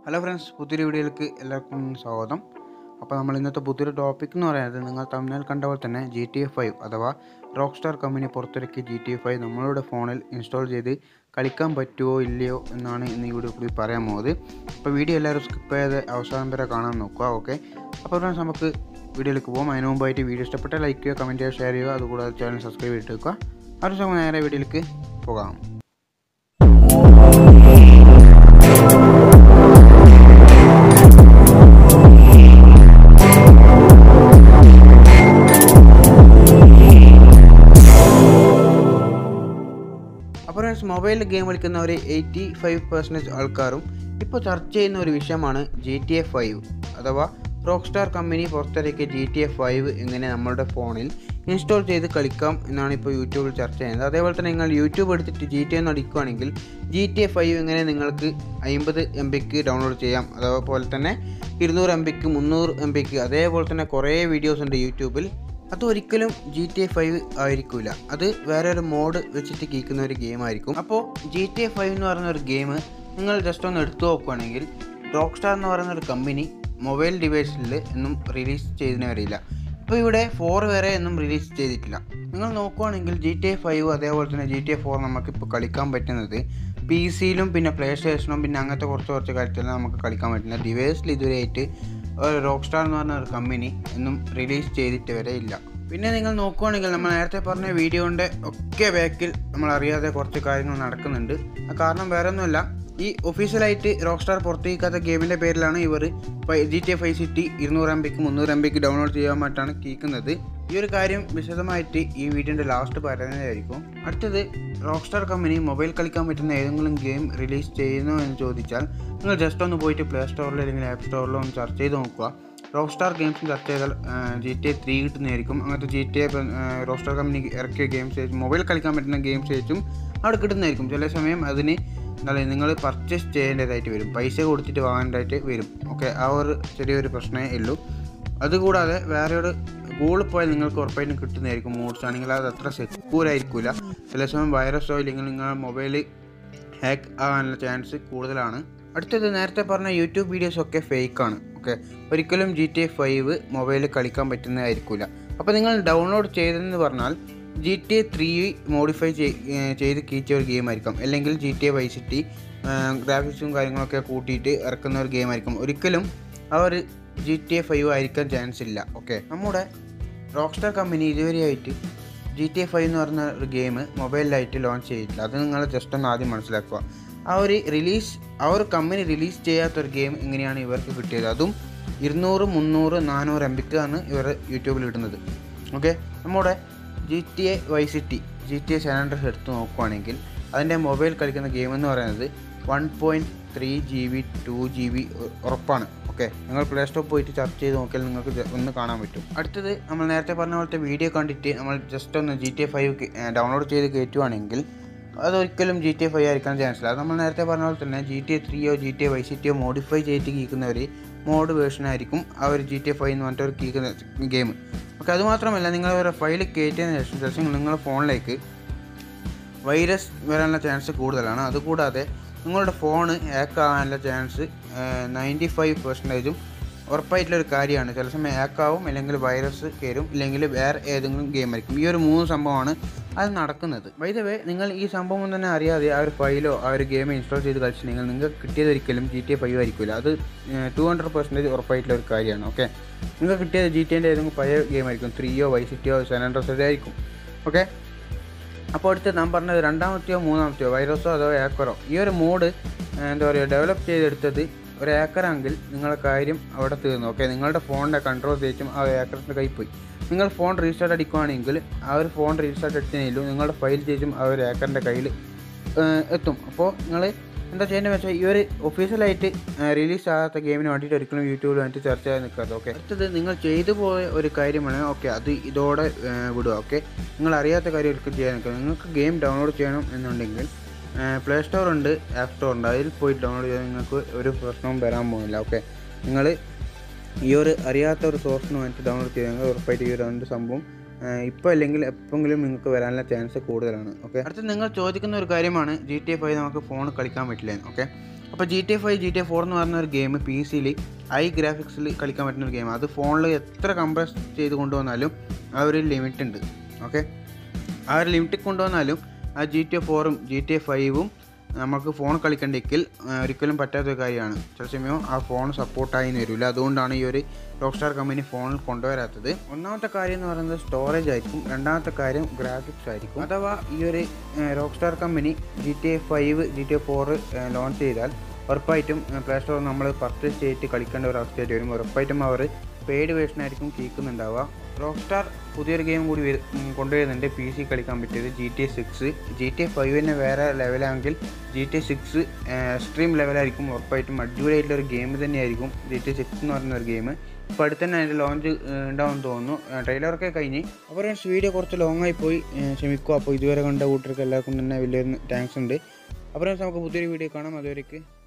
hello friends പുതിയൊരു വീഡിയോയിലേക്ക് എല്ലാവർക്കും സ്വാഗതം അപ്പോൾ നമ്മൾ ഇന്നത്തെ പുതിയൊരു ടോപ്പിക് എന്ന് പറയുന്നത് നിങ്ങൾ തമിഴിൽ കണ്ട പോലെ തന്നെ ജി ടി എഫ് ഫൈവ് അഥവാ റോക്ക് സ്റ്റാർ കമ്പനി പുറത്തിറക്കിയ ജി ടി എഫ് ഫൈവ് നമ്മളുടെ ഫോണിൽ ഇൻസ്റ്റാൾ ചെയ്ത് കളിക്കാൻ പറ്റുമോ ഇല്ലയോ എന്നാണ് ഇന്ന് ഈ വീഡിയോ കൂടി പറയാൻ പോകുന്നത് അപ്പോൾ വീഡിയോ എല്ലാവരും സ്കിപ്പ് ചെയ്ത് അവസാനം വരെ കാണാൻ നോക്കുക ഓക്കെ അപ്പോൾ ഫ്രണ്ട്സ് നമുക്ക് വീഡിയോയിലേക്ക് പോകാം അതിന് മുമ്പായിട്ട് വീഡിയോ ഇഷ്ടപ്പെട്ട ലൈക്ക് ചെയ്യുക കമൻറ്റ് ചെയ്യുക ഷെയർ ചെയ്യുക അതുകൂടാതെ ചാനൽ സബ്സ്ക്രൈബ് ചെയ്തിട്ട് വെക്കുക ആ ഒരു സമയം നേരെ വീഡിയോയിലേക്ക് പോകാം അപ്പോൾ ഫ്രണ്ട്സ് മൊബൈലിൽ ഗെയിം കളിക്കുന്ന ഒരു എയ്റ്റി ഫൈവ് പെർസെൻറ്റേജ് ആൾക്കാരും ഇപ്പോൾ ചർച്ച ചെയ്യുന്ന ഒരു വിഷയമാണ് ജി ടി എ ഫൈവ് അഥവാ റോക്ക് സ്റ്റാർ കമ്പനി പുറത്തിറക്കിയ ജി ടി എ ഫൈവ് എങ്ങനെ നമ്മളുടെ ഫോണിൽ ഇൻസ്റ്റാൾ ചെയ്ത് കളിക്കാം എന്നാണ് ഇപ്പോൾ യൂട്യൂബിൽ ചർച്ച ചെയ്യുന്നത് അതേപോലെ തന്നെ നിങ്ങൾ യൂട്യൂബ് എടുത്തിട്ട് ജി ടി എന്ന് അടിക്കുകയാണെങ്കിൽ ജി ടി എ ഫൈവ് എങ്ങനെ നിങ്ങൾക്ക് അമ്പത് എം ബിക്ക് ഡൗൺലോഡ് ചെയ്യാം അതേപോലെ തന്നെ ഇരുന്നൂറ് എം ബിക്ക് മുന്നൂറ് എം ബിക്ക് അതേപോലെ തന്നെ കുറേ വീഡിയോസ് ഉണ്ട് യൂട്യൂബിൽ അതൊരിക്കലും ജി ടി എ ഫൈവ് ആയിരിക്കില്ല അത് വേറെ ഒരു മോഡ് വെച്ചിട്ട് കേൾക്കുന്ന ഒരു ഗെയിം ആയിരിക്കും അപ്പോൾ ജി ടി എ ഫൈവ് എന്ന് പറയുന്ന ഒരു ഗെയിം നിങ്ങൾ ജസ്റ്റ് ഒന്ന് എടുത്തു നോക്കുകയാണെങ്കിൽ റോക്ക് സ്റ്റാർ എന്ന് പറയുന്ന ഒരു കമ്പനി മൊബൈൽ ഡിവൈസിൽ ഒന്നും റിലീസ് ചെയ്തതിന് വരില്ല ഇപ്പോൾ ഇവിടെ ഫോർ വരെ ഒന്നും റിലീസ് ചെയ്തിട്ടില്ല നിങ്ങൾ നോക്കുകയാണെങ്കിൽ ജി ടി എ ഫൈവ് അതേപോലെ തന്നെ ജി ടി എ ഫോർ നമുക്കിപ്പോൾ കളിക്കാൻ പറ്റുന്നത് പി സിയിലും പിന്നെ പ്ലേ സ്റ്റേഷനും പിന്നെ അങ്ങനത്തെ കുറച്ച് കുറച്ച് കാര്യത്തിലും നമുക്ക് കളിക്കാൻ പറ്റുന്ന ഡിവൈസിൽ ഇതുവരെയായിട്ട് ഒരു റോക്ക് സ്റ്റാർ എന്ന് പറഞ്ഞ ഒരു കമ്പനി ഒന്നും റിലീസ് ചെയ്തിട്ട് വരെ ഇല്ല പിന്നെ നിങ്ങൾ നോക്കുകയാണെങ്കിൽ നമ്മൾ നേരത്തെ പറഞ്ഞ വീഡിയോൻ്റെ ഒക്കെ ബാക്കിൽ നമ്മൾ അറിയാതെ കുറച്ച് കാര്യങ്ങൾ നടക്കുന്നുണ്ട് ആ കാരണം വേറെ ഒന്നുമല്ല ഈ ഒഫീഷ്യലായിട്ട് റോക്ക് സ്റ്റാർ പുറത്തേക്കാത്ത ഗെയിമിൻ്റെ പേരിലാണ് ഇവർ G T A five city ഇരുന്നൂറ് എം ബിക്ക് മുന്നൂറ് എം ബിക്ക് ഡൗൺലോഡ് ചെയ്യാൻ വേണ്ടിയിട്ടാണ് കേൾക്കുന്നത് ഈ ഒരു കാര്യം വിശദമായിട്ട് ഈ വീഡിയോൻ്റെ ലാസ്റ്റ് പറയുന്നതായിരിക്കും അടുത്തത് റോക്ക് സ്റ്റാർ കമ്പനി മൊബൈൽ കളിക്കാൻ പറ്റുന്ന ഏതെങ്കിലും ഗെയിം റിലീസ് ചെയ്യുന്നു എന്ന് ചോദിച്ചാൽ നിങ്ങൾ ജസ്റ്റ് ഒന്ന് പോയിട്ട് പ്ലേ സ്റ്റോറിലോ അല്ലെങ്കിൽ ആപ്പ് സ്റ്റോറിലോ ഒന്ന് സെർച്ച് ചെയ്ത് നോക്കുക റോക്ക് സ്റ്റാർ ഗെയിംസ് സെർച്ച് ചെയ്താൽ ജി ടി എ ത്രീ കിട്ടുന്നതായിരിക്കും അങ്ങനത്തെ G T A rock star company ഇറക്കിയ ഗെയിംസ് മൊബൈൽ കളിക്കാൻ പറ്റുന്ന ഗെയിംസ് വെച്ചും അവിടെ കിട്ടുന്നതായിരിക്കും ചില സമയം അതിന് എന്താ പറയുക നിങ്ങൾ പർച്ചേസ് ചെയ്യേണ്ടതായിട്ട് വരും പൈസ കൊടുത്തിട്ട് വാങ്ങേണ്ടതായിട്ട് വരും ഓക്കെ ആ ഒരു ചെറിയൊരു പ്രശ്നമേ ഉള്ളൂ അതുകൂടാതെ വേറെ ഒരു ഗൂഗിളിൽ പോയാൽ നിങ്ങൾക്ക് ഉറപ്പായിട്ടും കിട്ടുന്നതായിരിക്കും മോഡ്സ് ആണെങ്കിൽ അത് അത്ര സെക്യൂർ ആയിരിക്കില്ല ചില സമയം വൈറസോ ഇല്ലെങ്കിൽ നിങ്ങളുടെ മൊബൈൽ ഹാക്ക് ആകാനുള്ള ചാൻസ് കൂടുതലാണ് അടുത്തത് നേരത്തെ പറഞ്ഞ യൂട്യൂബ് വീഡിയോസ് ഒക്കെ ഫേക്കാണ് ഓക്കെ ഒരിക്കലും ജി ടി എ ഫൈവ് മൊബൈലിൽ കളിക്കാൻ പറ്റുന്നതായിരിക്കില്ല അപ്പോൾ നിങ്ങൾ ഡൗൺലോഡ് ചെയ്തതെന്ന് പറഞ്ഞാൽ G T A three modify ചെയ്ത് കീറ്റിയ ഒരു ഗെയിം ആയിരിക്കും അല്ലെങ്കിൽ G T A vice city ഗ്രാഫിക്സും കാര്യങ്ങളൊക്കെ കൂട്ടിയിട്ട് ഇറക്കുന്ന ഒരു ഗെയിം ആയിരിക്കും ഒരിക്കലും ആ ഒരു ജി ടി എ ഫൈവ് ആയിരിക്കാൻ ചാൻസ് ഇല്ല ഓക്കെ നമ്മുടെ റോക്ക് സ്റ്റാർ കമ്പനി ഇതുവരെയായിട്ട് ജി ടി എ ഫൈവ് എന്ന് പറയുന്ന ഒരു ഗെയിം മൊബൈലിലായിട്ട് ലോഞ്ച് ചെയ്തിട്ടില്ല അത് നിങ്ങൾ ജസ്റ്റ് ഒന്ന് ആദ്യം മനസ്സിലാക്കുക ആ ഒരു റിലീസ് ആ ഒരു കമ്പനി റിലീസ് ചെയ്യാത്തൊരു ഗെയിം എങ്ങനെയാണ് ഇവർക്ക് കിട്ടിയത് അതും ഇരുന്നൂറ് മുന്നൂറ് നാനൂറ് എം ബിക്കാണ് ഇവർ യൂട്യൂബിൽ ഇടുന്നത് ഓക്കെ നമ്മുടെ G T A vice city G T A San Andreas എടുത്ത് നോക്കുവാണെങ്കിൽ അതിൻ്റെ മൊബൈൽ കളിക്കുന്ന ഗെയിം എന്ന് പറയുന്നത് one point three G B two G B ഉറപ്പാണ് ഓക്കെ നിങ്ങൾ പ്ലേ സ്റ്റോർ പോയിട്ട് സെർച്ച് ചെയ്ത് നോക്കിയാൽ നിങ്ങൾക്ക് ജ- ഒന്ന് കാണാൻ പറ്റും അടുത്തത് നമ്മൾ നേരത്തെ പറഞ്ഞ പോലത്തെ വീഡിയോ കണ്ടിട്ട് നമ്മൾ ജസ്റ്റ് ഒന്ന് G T A five download ചെയ്ത് കയറ്റുവാണെങ്കിൽ അതൊരിക്കലും ജി ടി എ ഫൈവ് ആയിരിക്കാൻ ചാൻസ് ഇല്ല അത് നമ്മൾ നേരത്തെ പറഞ്ഞ പോലെ തന്നെ ജി ടി എ ത്രീയോ ജി ടി എ വൈ സിറ്റിയോ മോഡിഫൈ ചെയ്തിട്ട് കീക്കുന്നവർ മോഡ് വേർഷൻ ആയിരിക്കും ആ ഒരു ജി ടി എ ഫൈവ് എന്ന് പറഞ്ഞിട്ട് ഒരു കീക്കുന്ന ഗെയിം ഓക്കെ അതുമാത്രമല്ല നിങ്ങൾ ഒരു ഫയൽ കയറ്റിയതിന് ശേഷം ശേഷം നിങ്ങളുടെ ഫോണിലേക്ക് വൈറസ് വരാനുള്ള ചാൻസ് കൂടുതലാണ് അതുകൂടാതെ നിങ്ങളുടെ ഫോൺ ഹാക്ക് ആകാനുള്ള ചാൻസ് നയൻറ്റി ഫൈവ് പെർസെൻറ്റേജും ഉറപ്പായിട്ടുള്ളൊരു കാര്യമാണ് ചില സമയം ഹാക്ക് ആവും അല്ലെങ്കിൽ വൈറസ് കയറും ഇല്ലെങ്കിൽ വേറെ ഏതെങ്കിലും ഗെയിം ആയിരിക്കും ഈ ഒരു മൂന്ന് സംഭവമാണ് അത് നടക്കുന്നത് വൈദവേ നിങ്ങൾ ഈ സംഭവം തന്നെ അറിയാതെ ആ ഒരു ഫയലോ ആ ഒരു ഗെയിം ഇൻസ്റ്റാൾ ചെയ്ത് കളിച്ചിട്ടുണ്ടെങ്കിൽ നിങ്ങൾക്ക് കിട്ടിയത് ഒരിക്കലും ജി ടി എ ഫൈവ് ആയിരിക്കില്ല അത് ടു ഹൺഡ്രഡ് പെർസെൻറ്റേജ് ഉറപ്പായിട്ടുള്ള ഒരു കാര്യമാണ് ഓക്കെ നിങ്ങൾക്ക് കിട്ടിയത് ജി ടി എൻ്റെ ഏതെങ്കിലും പഴയ ഗെയിം ആയിരിക്കും ത്രീയോ വൈ സിറ്റിയോ സെനൻഡ്രസോ ആയിരിക്കും ഓക്കെ അപ്പോൾ അടുത്ത് ഞാൻ പറഞ്ഞത് രണ്ടാമത്തെയോ മൂന്നാമത്തെയോ വൈറസോ അതോ ഏക്കറോ ഈ ഒരു മോഡ് എന്താ പറയുക ഡെവലപ്പ് ചെയ്തെടുത്തത് ഒരു ഏക്കറാണെങ്കിൽ നിങ്ങളുടെ കാര്യം അവിടെ തീർന്നു ഓക്കെ നിങ്ങളുടെ ഫോണിൻ്റെ കൺട്രോൾ തേച്ചും ആ ഏക്കറിൻ്റെ കൈ പോയി നിങ്ങൾ ഫോൺ റീസ്റ്റാർട്ട് അടിക്കുകയാണെങ്കിൽ ആ ഒരു ഫോൺ റീസ്റ്റാർട്ട് അടിച്ചതിലും നിങ്ങളുടെ ഫയൽ ചേച്ചും ആ ഒരു ഏക്കറിൻ്റെ കയ്യിൽ എത്തും അപ്പോൾ നിങ്ങൾ എന്താ ചെയ്യേണ്ടത് വെച്ചാൽ ഈ ഒരു ഒഫീഷ്യലായിട്ട് റിലീസ് ആകാത്ത ഗെയിമിന് വേണ്ടിയിട്ട് ഒരിക്കലും യൂട്യൂബിൽ വേണ്ടിയിട്ട് ചർച്ച ചെയ്യാൻ നിൽക്കാതെ ഓക്കെ അടുത്തത് നിങ്ങൾ ചെയ്തു പോയ ഒരു കാര്യമാണ് ഓക്കെ അത് ഇതോടെ ഏ, വിടുക ഓക്കെ നിങ്ങൾ അറിയാത്ത കാര്യം ഒരിക്കലും ചെയ്യാൻ നിൽക്കുക നിങ്ങൾക്ക് ഗെയിം ഡൗൺലോഡ് ചെയ്യണം എന്നുണ്ടെങ്കിൽ പ്ലേ സ്റ്റോർ ഉണ്ട് ആപ്പ് സ്റ്റോർ ഉണ്ട് അതിൽ പോയി ഡൗൺലോഡ് ചെയ്താൽ നിങ്ങൾക്ക് ഒരു പ്രശ്നവും വരാൻ പോകുന്നില്ല ഓക്കെ നിങ്ങൾ ഈ ഒരു അറിയാത്ത ഒരു സോഴ്സിന് വേണ്ടി ഡൗൺലോഡ് ചെയ്തെങ്കിൽ ഉറപ്പായിട്ട് ഈ ഒരു രണ്ട് സംഭവം ഇപ്പോൾ അല്ലെങ്കിൽ എപ്പോഴെങ്കിലും നിങ്ങൾക്ക് വരാനുള്ള ചാൻസ് കൂടുതലാണ് ഓക്കെ അടുത്ത് നിങ്ങൾ ചോദിക്കുന്ന ഒരു കാര്യമാണ് ജി ടി എ ഫൈവ് നമുക്ക് ഫോൺ കളിക്കാൻ പറ്റില്ല ഓക്കെ അപ്പോൾ G T A five G T A four എന്ന് പറയുന്ന ഒരു ഗെയിം പി സിയിൽ ഹൈ ഗ്രാഫിക്സിൽ കളിക്കാൻ പറ്റുന്ന ഒരു ഗെയിം അത് ഫോണിൽ എത്ര കംപ്രസ് ചെയ്ത് കൊണ്ടുവന്നാലും ആ ഒരു ലിമിറ്റ് ഉണ്ട് ഓക്കെ ആ ഒരു ലിമിറ്റിൽ കൊണ്ടുവന്നാലും ആ ജി ടി എ ഫോറും ജി ടി എ ഫൈവും നമുക്ക് ഫോൺ കളിക്കണ്ടെങ്കിൽ ഒരിക്കലും പറ്റാത്ത ഒരു കാര്യമാണ് ചില സമയം ആ ഫോൺ സപ്പോർട്ടായി വരില്ല അതുകൊണ്ടാണ് ഈ ഒരു റോക്ക് സ്റ്റാർ കമ്പനി ഫോണിൽ കൊണ്ടുവരാത്തത് ഒന്നാമത്തെ കാര്യം എന്ന് പറയുന്നത് സ്റ്റോറേജ് ആയിരിക്കും രണ്ടാമത്തെ കാര്യം ഗ്രാഫിക്സ് ആയിരിക്കും അഥവാ ഈ ഒരു rock star company G T A five G T A four launch ചെയ്താൽ ഉറപ്പായിട്ടും പ്ലേ സ്റ്റോർ നമ്മൾ പർച്ചേസ് ചെയ്തിട്ട് കളിക്കേണ്ട ഒരു അവസ്ഥയായിട്ട് വരും ഉറപ്പായിട്ടും അവർ പെയ്ഡ് വേർഷൻ ആയിരിക്കും കേൾക്കുന്നുണ്ടാവുക റോക്ക് സ്റ്റാർ പുതിയൊരു ഗെയിം കൂടി വരു- ഉം, കൊണ്ടുവരുന്നുണ്ട് പി സി കളിക്കാൻ പറ്റിയത് G T A six G T A ഫൈവിന് വേറെ ലെവലാണെങ്കിൽ G T A six extreme ലെവലായിരിക്കും ഉറപ്പായിട്ടും അടിപൊളിയായിട്ടുള്ള ഒരു ഗെയിം തന്നെയായിരിക്കും ജി ടി എ സിക്സ് എന്ന് പറയുന്ന ഒരു ഗെയിം ഇപ്പോൾ അടുത്ത് തന്നെ അതിൻ്റെ ലോഞ്ച് ഉണ്ടാവും തോന്നുന്നു ട്രെയിലറൊക്കെ കഴിഞ്ഞ് അപ്പോൾ ഫ്രണ്ട്സ് വീഡിയോ കുറച്ച് ലോങ് ആയി പോയി ഏഹ്, ക്ഷമിക്കുക അപ്പോൾ ഇതുവരെ കണ്ട കൂട്ടർക്ക് എല്ലാവർക്കും തന്നെ വലിയൊരു താങ്ക്സ് ഉണ്ട് അപ്പോൾ ഫ്രണ്ട്സ് നമുക്ക് പുതിയൊരു വീഡിയോ കാണാം അതുവരേക്ക്